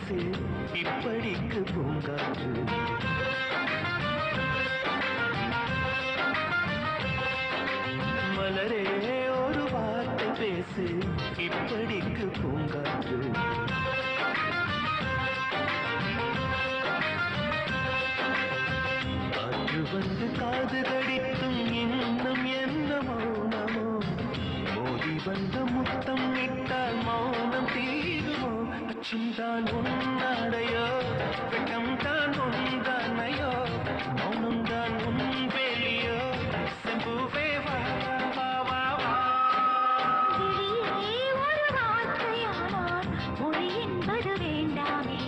பேசு இப்படிக்கு பூங்காற்று மலரே ஒரு வார்த்தை பேசு இப்படிக்கு பூங்காற்று காற்று வந்து காது கடித்தும் இன்னும் என்ன மௌனமோ மோதி வந்த முத்தம் விட்டால் மௌனம் தீருமோ அச்சம் தான் உன்னாடையோ வெட்கம் தான் உந்தானையோ மௌனம் தான் உன் வேலியோ செம்புவே வா வா வா வா விழியே ஒரு வார்த்தையானால் மொழி என்பது வேண்டாமே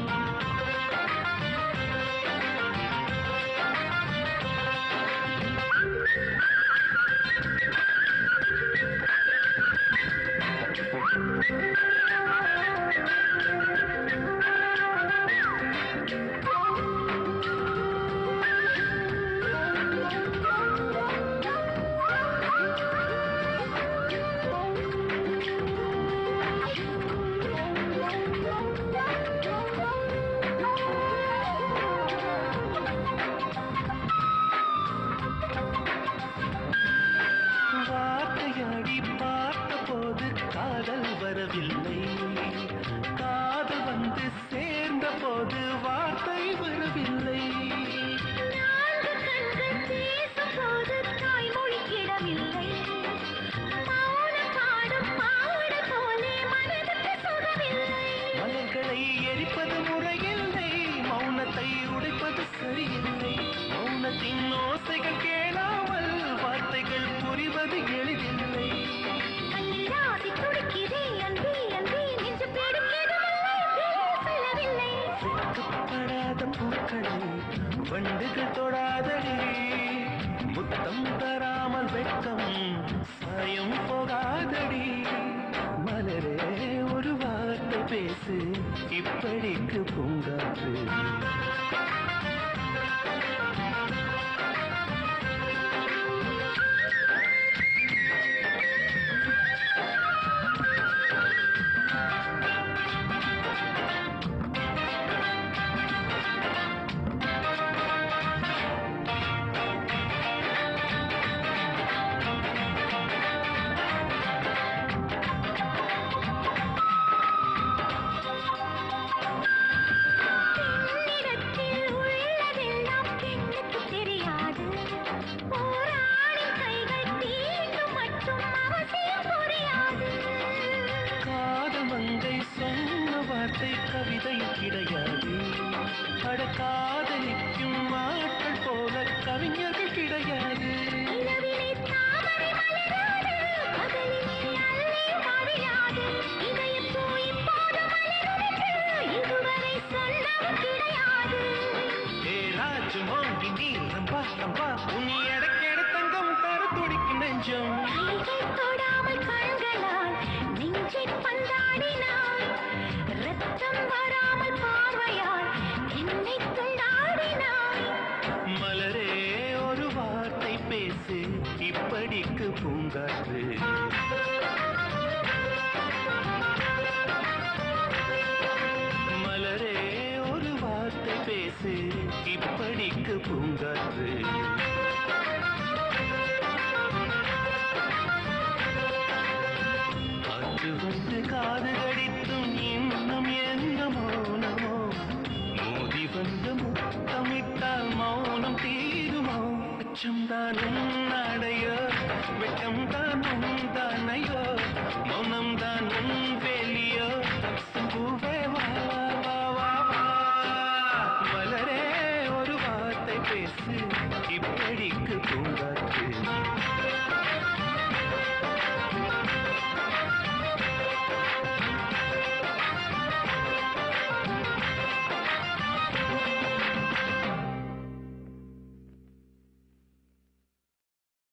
வார்த்தையாடி பார்த்த போது காதல் வரவில்லை காதல் வந்து சேர்ந்த போது வார்த்தை வரவில்லை நான்கு கண்கள் பேசும்போது தாய்மொழி கிடமில்லை மௌனம் பாடும் பாட போலே மனதுக்கு சுகமில்லை மலர்களை எரிப்பது முறையில்லை மௌனத்தை உடைப்பது சரியில்லை மௌனத்தின் ஓசைகள் கேளாமல் வார்த்தைகள் புரிவது எளிதில்லை கண்ணீராசி துடிக்குதே அன்பே அன்பே நெஞ்சு பேடுக்கிடமில்லை பேசவில்லை வெட்கப்படாத பூக்களை வண்டுகள் தொடாதடி முத்தம் தராமல் வெட்கம் சாயம் போகாதடி மலரே ஒரு வார்த்தை பேசு இப்படிக்கு பூங்காற்று பெண்ணிடத்தில் உள்ளதெல்லாம் பெண்ணுக்கு தெரியாது போராளின் கைகள் தீண்டும் மட்டும் அவசியம் புரியாது காதல் மங்கை சொன்ன வார்த்தை கவிதை கிடையாது அட காதலிக்கும் ஆட்கள் போல கவிஞர்கள் கிடையாது நிலவிலே தாமரை மலராது பகலிலே அல்லி மழையாது இதயம் பூ இப்போது மலருதென்று இதுவரை சொன்னவர் கிடையாது ஏ ராஜு மோங்கி நீ ரம்பா ரம்பா உன் எடக்கெடு தங்கம் தர துடிக்கும் நெஞ்சம் கைகள் தொடாமல் கண்களால் நெஞ்சை பந்தாடினாய் ரத்தம் வராமல் பார்வையால் என்னை துண்டாடினாய் மலரே ஒரு வார்த்தை பேசு இப்படிக்கு பூங்காற்று மலரே ஒரு வார்த்தை பேசு இப்படிக்கு பூங்காற்று காற்று வந்து காது கடித்தும் இன்னும் என்ன மௌனமோ மோதி வந்து முத்தமிட்டால் மௌனம் தீருமோ அச்சம் தான் உன்னாடையோ வெட்கம் தான் உன் தானையோ மௌனம் தான் உன் வேலியோ பூவே வா வா வா வா மலரே ஒரு வார்த்தை பேசு இப்படிக்கு பூங்காற்று